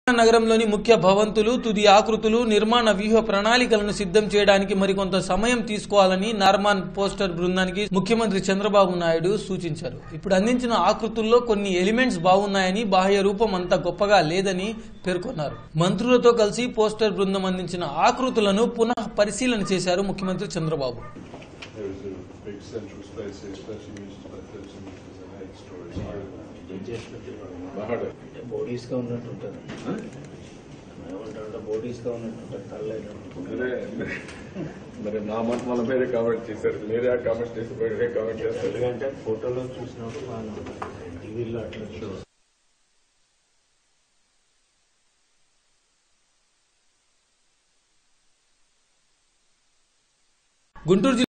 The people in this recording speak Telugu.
నగరంలోని ముఖ్య భవంతులు తుది ఆకృతులు నిర్మాణ వ్యూహ ప్రణాళికలను సిద్ధం చేయడానికి మరికొంత సమయం తీసుకోవాలని నార్మాన్ పోస్టర్ బృందానికి ముఖ్యమంత్రి చంద్రబాబు నాయుడు సూచించారు ఇప్పుడు అందించిన ఆకృతుల్లో కొన్ని ఎలిమెంట్స్ బాగున్నాయని బాహ్య రూపం అంత గొప్పగా లేదని పేర్కొన్నారు మంత్రులతో కలిసి పోస్టర్ బృందం అందించిన ఆకృతులను పునః పరిశీలన చేశారు ముఖ్యమంత్రి Chandrababu There was a big central space here, especially used by thirteen meters and eight stories high. అంటే బోడీస్గా ఉన్నట్టు ఉంటుంది ఏమంటారంటే బోడీస్గా ఉన్నట్టు ఉంటుంది తల్లేదు అదే మరి మా మాట మన మీరే కామెంట్ చేశారు మీరే కామెంట్ చేసి మీరే కామెంట్ చేస్తారు ఎందుకంటే ఫోటోలో చూసినప్పుడు బాగానే ఉంటుంది టీవీలో అట్లా షో గుంటూరు జిల్లా